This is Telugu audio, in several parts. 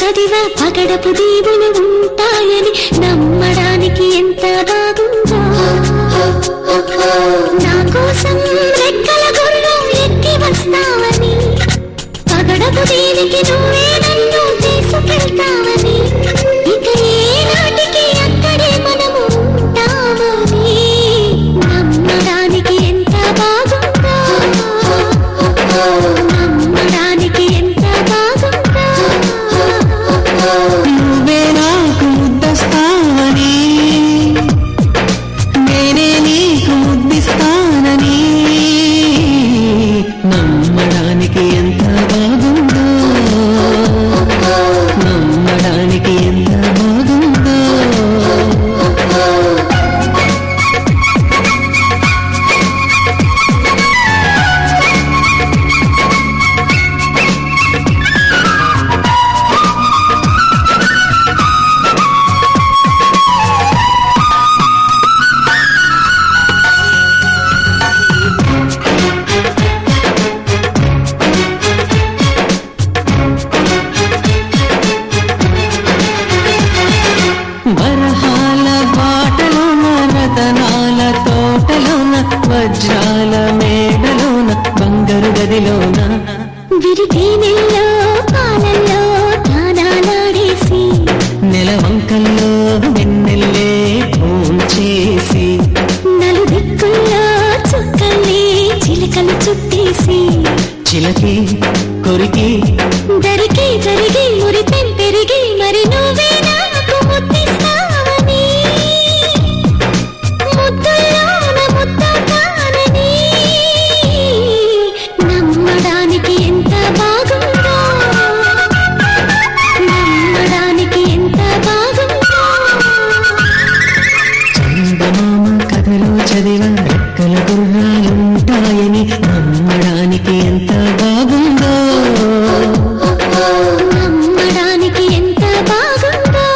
చదివా పగడపు దీవులు ఉంటాయని నమ్మడానికి ఎంత బాగుందో నా కోసం రెక్కల గుర్రం ఎక్కి వస్తావని పగడపు దీనికి నువ్వే నన్ను తీసుకెళ్తావని ఇక ఏనాటికి అక్కడే మనము ఉంటామని నమ్మడానికి ఎంత బాగుందో నమ్మడానికి ఎంత బాగుందో నువ్వే నాకు ముద్దస్తావని నేనే నీకు ముద్దిస్తానని నమ్మడానికి ఎంత బాగుందో నమ్మడానికి ఎంత బాగుందో వరహాల బాటలోన రతనాల తోటలోన వజ్రాల మేడలోన బంగారు గదిలోన విరితేనెల్లో పాలల్లో తానాలాడేసి నెలవంకల్లో వెన్నెల్లే చేసి నలు దిక్కుల్లో చుక్కల్ని చిలకలు చుట్టేసి చిలకి కొరికి దరికి జరిగి మురిపెం పెరిగి మరి నువ్వే నాకు ముద్దిస్తావని ముద్దుల్లోన ముద్దవుతానని నమ్మడానికి ఎంత బాగుందో నమ్మడానికి ఎంత బాగుందో చందమామ కథలో చదివ రెక్కల గుర్రాలుంటాయని నమ్మడానికి ఎంత బాగుందో నమ్మడానికి ఎంత బాగుందో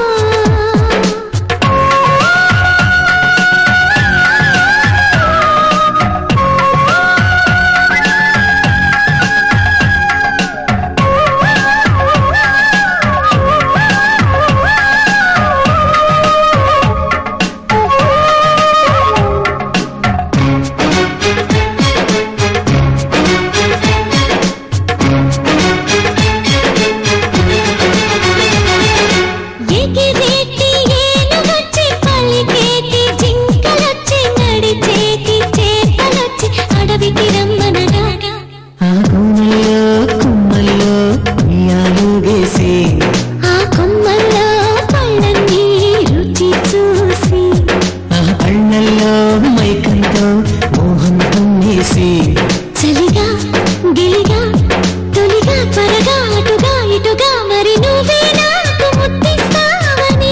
ఎగిరేటి ఏనుగొచ్చి పలికేటి జింకలొచ్చి నడిచేటి చేపలొచ్చి అడవికి రమ్మనగా ఆ కోనల్లో కుమ్మల్లో ఉయ్యాలు వేసి ఆ కొమ్మల్లో పళ్ళన్నీ రుచి చూసి ఆ పళ్ళల్లో మైకంతో మోహంతో వేసి చలిగా గిలిగా తొలిగా త్వరగా అటుగా ఇటుగా మరి నువ్వే నాకు ముద్దిస్తావని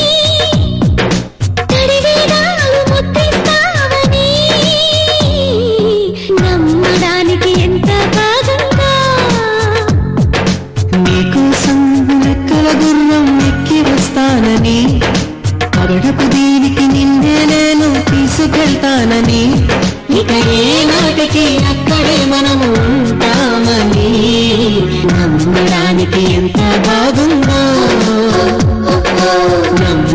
తడివేదాలు ముద్దిస్తావని నమ్మడానికి ఎంత బాగుందో నీకోసం రెక్కల గుర్రం ఎక్కి వస్తానని పగడపు దీనికి నిన్నే నేను తీసుకెళ్తానని ఇక ఏ నాటికి అక్కడే మనము ఉంటామని నమ్మడానికి ఎంత బాగుందో నమ్మ